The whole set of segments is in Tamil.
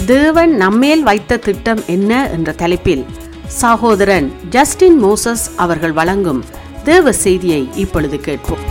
தேவன் நம்மேல் வைத்த திட்டம் என்ன என்ற தலைப்பில் சகோதரன் ஜஸ்டின் மோசஸ் அவர்கள் வழங்கும் தேவ செய்தியை இப்பொழுது கேட்போம்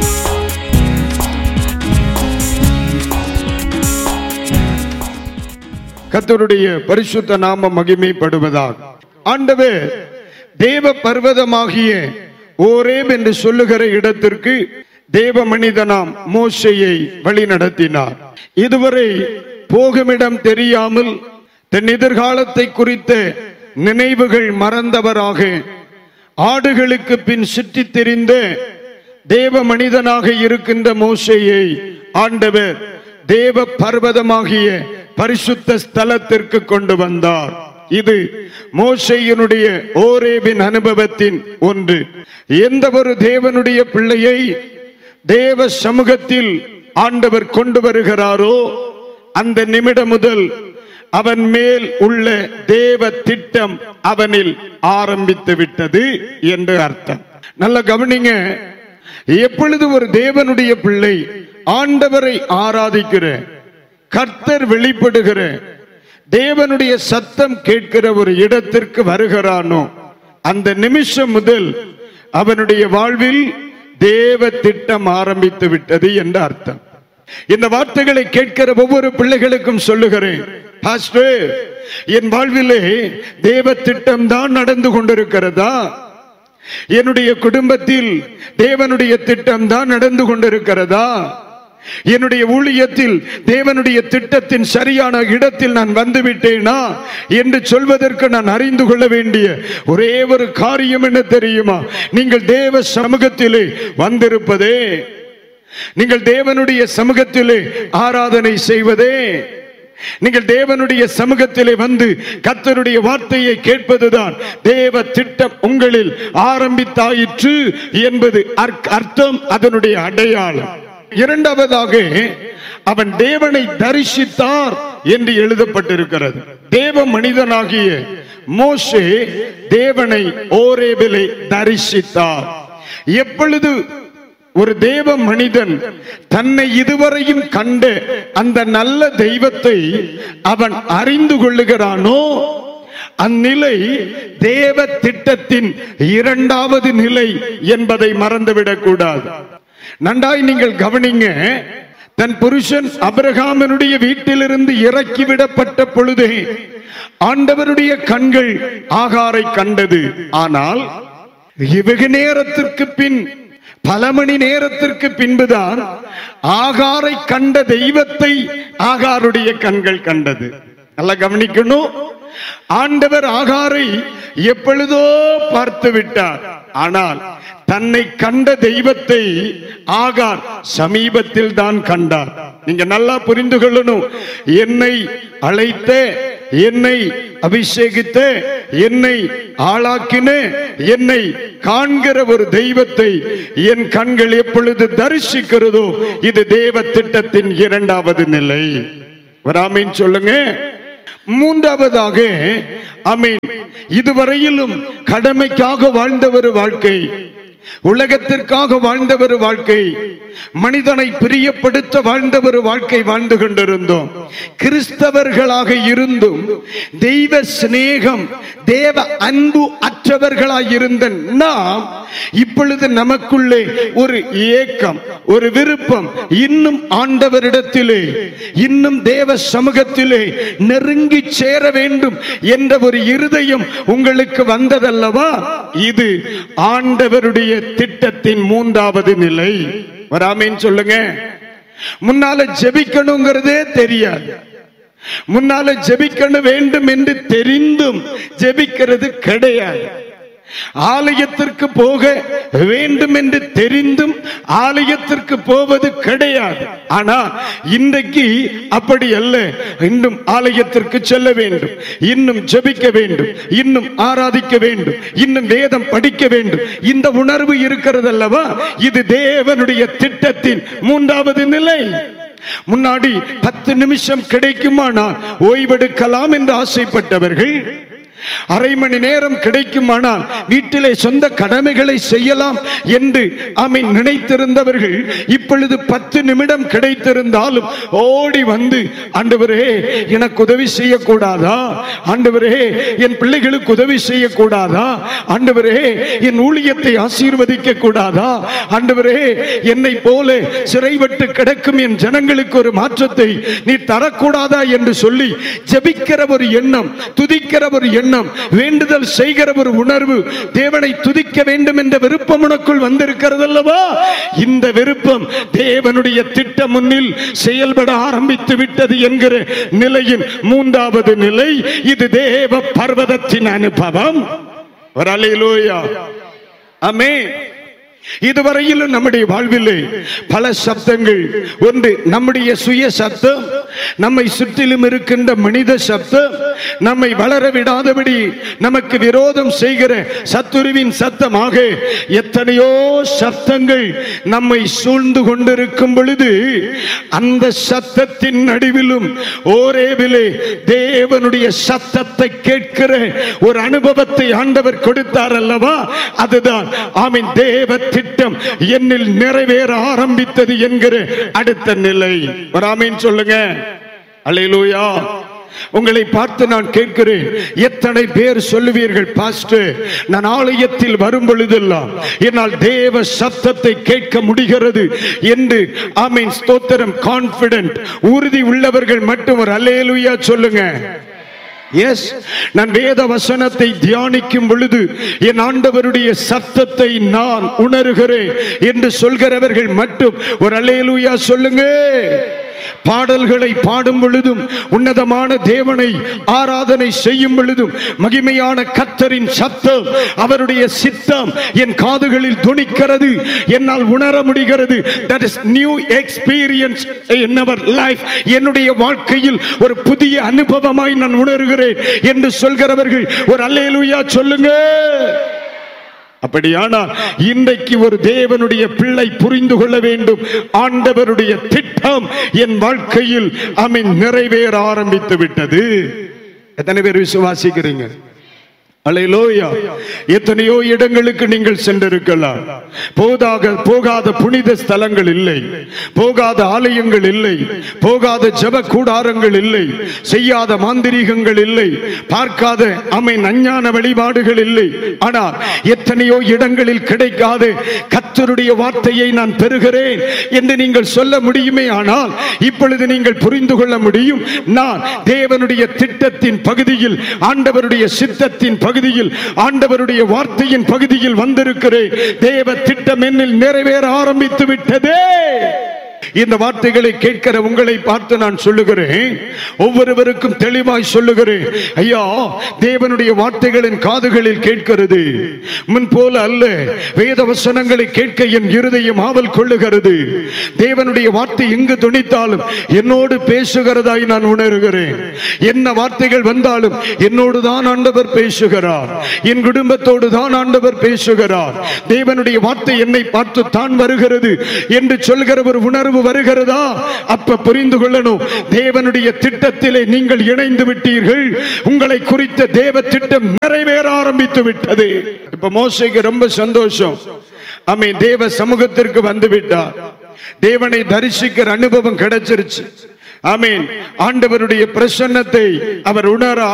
கர்த்தருடைய பரிசுத்த நாம மகிமைப்படுவதாக ஆண்டவர் தேவ பர்வதமாகிய ஓரேப் என்று சொல்லுகிற இடத்திற்கு தேவ மனிதனாம் மோசையை வழி நடத்தினார் இதுவரை போகுமிடம் தெரியாமல் தன் எதிர்காலத்தை குறித்த நினைவுகள் மறந்தவராக ஆடுகளுக்கு பின் சுற்றித் திரிந்த தேவ மனிதனாக இருக்கின்ற மோசையை ஆண்டவர் தேவ பர்வதமாகிய பரிசுத்த ஸ்தலத்திற்கு கொண்டு வந்தார் இது மோசையினுடைய ஓரேபின் அனுபவத்தின் ஒன்று எந்த ஒரு தேவனுடைய பிள்ளையை தேவ சமூகத்தில் ஆண்டவர் கொண்டு வருகிறாரோ அந்த நிமிடம் முதல் அவன் மேல் உள்ள தேவ திட்டம் அவனில் ஆரம்பித்து விட்டது என்று அர்த்தம் நல்ல கவனிங்க எப்பொழுது ஒரு தேவனுடைய பிள்ளை ஆண்டவரை ஆராதிக்கிற கர்த்தர் வெளிப்படுகிற தேவனுடைய சத்தம் கேட்கிற ஒரு இடத்திற்கு வருகிறானோ அந்த நிமிஷம் முதல் அவனுடைய வாழ்வில் தேவ திட்டம் ஆரம்பித்து விட்டது என்று அர்த்தம் இந்த வார்த்தைகளை கேட்கிற ஒவ்வொரு பிள்ளைகளுக்கும் சொல்லுகிறேன் பாஸ்டர் என் வாழ்விலே தேவ திட்டம் தான் நடந்து கொண்டிருக்கிறதா என்னுடைய குடும்பத்தில் தேவனுடைய திட்டம் தான் நடந்து கொண்டிருக்கிறதா என்னுடைய ஊழியத்தில் தேவனுடைய திட்டத்தின் சரியான இடத்தில் நான் வந்து விட்டேனா என்று சொல்வதற்கு நான் அறிந்து கொள்ள வேண்டிய ஒரே ஒரு காரியம் என்ன தெரியுமா நீங்கள் தேவ சமூகத்திலே வந்திருப்பதே நீங்கள் தேவனுடைய சமூகத்திலே ஆராதனை செய்வதே நீங்கள் தேவனுடைய சமூகத்திலே வந்து கர்த்தருடைய வார்த்தையை கேட்பதுதான் தேவ திட்டம் உங்களில் ஆரம்பித்தாயிற்று என்பது அர்க்- அர்த்தம் அதனுடைய அடையாளம் இரண்டாவதாக அவன் தேவனை தரிசித்தார் என்று எழுதப்பட்டிருக்கிறது தேவ மனிதனாகிய மோசே தேவனை ஓரேபிலே தரிசித்தார் எப்பொழுது ஒரு தேவ மனிதன் தன்னை இதுவரையும் கண்ட அந்த நல்ல தெய்வத்தை அவன் அறிந்து கொள்ளுகிறானோ அந்நிலை தேவ திட்டத்தின் இரண்டாவது நிலை என்பதை மறந்துவிடக் கூடாது நன்றாய் நீங்கள் கவனிங்க தன் புருஷன் அபிரகாமனுடைய வீட்டிலிருந்து இறக்கிவிடப்பட்ட பொழுதே ஆண்டவருடைய கண்கள் ஆகாரை கண்டது ஆனால் வெகு நேரத்திற்கு பின் பல மணி நேரத்திற்கு பின்புதான் ஆகாரை கண்ட தெய்வத்தை ஆகாருடைய கண்கள் கண்டது நல்லா கவனிக்கணும் ஆண்டவர் ஆகாரை எப்பொழுதோ பார்த்து விட்டார் ஆனால் தன்னை கண்ட தெய்வத்தை ஆகார் சமீபத்தில் தான் கண்டார் நீங்க நல்லா புரிந்து கொள்ளணும் என்னை அழைத்த என்னை அபிஷேகித்த என்னை ஆளாக்கின என்னை காண்கிற ஒரு தெய்வத்தை என் கண்கள் எப்பொழுது தரிசிக்கிறதோ இது தேவ திட்டத்தின் இரண்டாவது நிலை வராமீன் சொல்லுங்க மூன்றாவதாக அமீன் இதுவரையிலும் கடமைக்காக வாழ்ந்த ஒரு வாழ்க்கை உலகத்திற்காக வாழ்ந்த ஒரு வாழ்க்கை மனிதனை பிரியப்படுத்த வாழ்ந்த ஒரு வாழ்க்கை வாழ்ந்து கொண்டிருந்தோம் கிறிஸ்தவர்களாக இருந்தும் தெய்வ சிநேகம் தேவ அன்பு அற்றவர்களாய் இருந்த நாம் இப்பொழுது நமக்குள்ளே ஒரு ஏக்கம் ஒரு விருப்பம் இன்னும் ஆண்டவரிடத்திலே இன்னும் தேவ சமூகத்திலே நெருங்கி சேர வேண்டும் என்ற ஒரு இருதயம் உங்களுக்கு வந்ததல்லவா இது ஆண்டவருடைய திட்டத்தின் மூன்றாவது நிலை வராமேன்னு சொல்லுங்க முன்னால ஜெபிக்கணுங்கிறதே தெரியாது முன்னால ஜெபிக்கணும் வேண்டும் என்று தெரிந்தும் ஜெபிக்கிறது கிடையாது ஆலயத்திற்கு போக வேண்டும் என்று தெரிந்தும் ஆலயத்திற்கு போவது கிடையாது ஆனா இன்றைக்கு அப்படி அல்ல இன்னும் ஆலயத்திற்கு செல்ல வேண்டும் இன்னும் ஜெபிக்க வேண்டும் இன்னும் ஆராதிக்க வேண்டும் இன்னும் வேதம் படிக்க வேண்டும் இந்த உணர்வு இருக்கிறது அல்லவா இது தேவனுடைய திட்டத்தின் மூன்றாவது நிலை முன்னாடி பத்து நிமிஷம் கிடைக்குமானால் ஓய்வெடுக்கலாம் என்று ஆசைப்பட்டவர்கள் அரை மணி நேரம் கிடைக்குமானால் வீட்டிலே சொந்த கடமைகளை செய்யலாம் என்று ஆமை நினைத்திருந்தவர்கள் இப்பொழுது பத்து நிமிடம் கிடைத்திருந்தாலும் ஓடி வந்து ஆண்டவரே எனக்கு உதவி செய்யக்கூடாதா ஆண்டவரே என் பிள்ளைகளுக்கு உதவி செய்யக்கூடாதா ஆண்டவரே என் ஊழியத்தை ஆசீர்வதிக்க கூடாதா ஆண்டவரே என்னை போல சிறைப்பட்டு கிடக்கும் என் ஜனங்களுக்கு ஒரு மாற்றத்தை நீ தரக்கூடாதா என்று சொல்லி ஜெபிக்கிற ஒரு எண்ணம் துதிக்கிற ஒரு எண்ணம் வேண்டுதல் செய்கிற ஒரு உணர்வு தேவனை துதிக்க வேண்டும் என்ற விருப்பம் உனக்குள் வந்திருக்கிறது அல்லவா இந்த விருப்பம் தேவனுடைய திட்டம் முன்னில் செயல்பட ஆரம்பித்து விட்டது என்கிற நிலையின் மூன்றாவது நிலை இது தேவ பர்வதத்தின் அனுபவம் ஒரு அல்லேலூயா ஆமே இதுவரையிலும் நம்முடைய வாழ்விலே பல சப்தங்கள் ஒன்று நம்முடைய சுய சப்தம் நம்மை சுற்றிலும் இருக்கின்ற மனித சப்தம் நம்மை வளர விடாதபடி நமக்கு விரோதம் செய்கிற சத்துருவின் சத்தமாக எத்தனையோ சப்தங்கள் நம்மை சூழ்ந்து கொண்டிருக்கும் பொழுது அந்த சத்தத்தின் நடுவிலும் ஓரேவிலே தேவனுடைய சத்தத்தை கேட்கிற ஒரு அனுபவத்தை ஆண்டவர் கொடுத்தார் அல்லவா அதுதான் ஆமீன் தேவ திட்டம் என்னில் நிறைவேற ஆரம்பித்தது என்கிற அடுத்த நிலை ஒரு ஆமீன் சொல்லுங்க அல்லேலூயா உங்களை பார்த்து நான் கேட்கிறேன் எத்தனை பேர் சொல்லுவீர்கள் பாஸ்டர் நான் ஆலயத்தில் வரும் பொழுதெல்லாம் என்னால் தேவ சத்தத்தை கேட்க முடிகிறது என்று ஆமீன் ஸ்தோத்திரம் கான்பிடன்ட் உறுதி உள்ளவர்கள் மட்டும் ஒரு அல்லேலூயா சொல்லுங்க எஸ் நான் வேத வசனத்தை தியானிக்கும் பொழுது என் ஆண்டவருடைய சத்தத்தை நான் உணர்கிறேன் என்று சொல்கிறவர்கள் மட்டும் ஒரு அல்லேலூயா சொல்லுங்க பாடல்களை பாடும் பொழுதும் உன்னதமான தேவனை ஆராதனை செய்யும் பொழுதும் மகிமையான கத்தரின் சத்தம் அவருடைய சித்தம் என் காதுகளில் துணிக்கிறது என்னால் உணர முடிகிறது that is new experience in our life என்னுடைய வாழ்க்கையில் ஒரு புதிய அனுபவமாய் நான் உணர்கிறேன் என்று சொல்கிறவர்கள் ஒரு அல்லேலூயா சொல்லுங்க அப்படியானால் இன்றைக்கு ஒரு தேவனுடைய பிள்ளை புரிந்து கொள்ள வேண்டும் ஆண்டவருடைய திட்டம் என் வாழ்க்கையில் அமீன் நிறைவேற ஆரம்பித்து விட்டது எத்தனை பேர் விசுவாசிக்கிறீங்க அலையிலோயா எத்தனையோ இடங்களுக்கு நீங்கள் சென்றிருக்கலாம் போதாக போகாத புனித ஸ்தலங்கள் இல்லை போகாத ஆலயங்கள் இல்லை போகாத ஜப கூடாரங்கள் இல்லை செய்யாத மாந்திரீகங்கள் இல்லை பார்க்காத அமை நஞ்ஞான வழிபாடுகள் இல்லை ஆனால் எத்தனையோ இடங்களில் கிடைக்காத கத்தருடைய வார்த்தையை நான் பெறுகிறேன் என்று நீங்கள் சொல்ல முடியுமே ஆனால் இப்பொழுது நீங்கள் புரிந்து கொள்ள முடியும் நான் தேவனுடைய திட்டத்தின் பகுதியில் ஆண்டவருடைய சித்தத்தின் பகுதியில் ஆண்டவருடைய வார்த்தையின் பகுதியில் வந்திருக்கிறேன் தேவ திட்டம் என்னில் நிறைவேற ஆரம்பித்து விட்டதே இந்த வார்த்தைகளை கேட்கிற உங்களை பார்த்து நான் சொல்லுகிறேன் ஒவ்வொருவருக்கும் தெளிவாய் சொல்லுகிறேன் ஐயா தேவனுடைய வார்த்தைகளின் காதுகளில் கேட்கிறது முன் போல அல்ல வேத வசனங்களை கேட்க என் இருதயம் ஆவல் கொள்ளுகிறது தேவனுடைய வார்த்தை எங்கு துணித்தாலும் என்னோடு பேசுகிறதாய் நான் உணர்கிறேன் என்ன வார்த்தைகள் வந்தாலும் என்னோடு தான் ஆண்டவர் பேசுகிறார் என் குடும்பத்தோடு தான் ஆண்டவர் பேசுகிறார் தேவனுடைய வார்த்தை என்னை பார்த்து தான் வருகிறது என்று சொல்கிற ஒரு உணர்வு வருகிறதா அப்ப புரிந்து கொள்ளணும் தேவனுடைய திட்டத்திலே நீங்கள் இணைந்து விட்டீர்கள் உங்களை குறித்த தேவ திட்டம் நிறைவேற ஆரம்பித்து விட்டது இப்ப மோசைக்கு ரொம்ப சந்தோஷம் அமை தேவ சமூகத்திற்கு வந்து விட்டார் தேவனை தரிசிக்கிற அனுபவம் கிடைச்சிருச்சு ஆமீன் ஆண்டவருடைய பிரசன்னத்தை அவர் உணர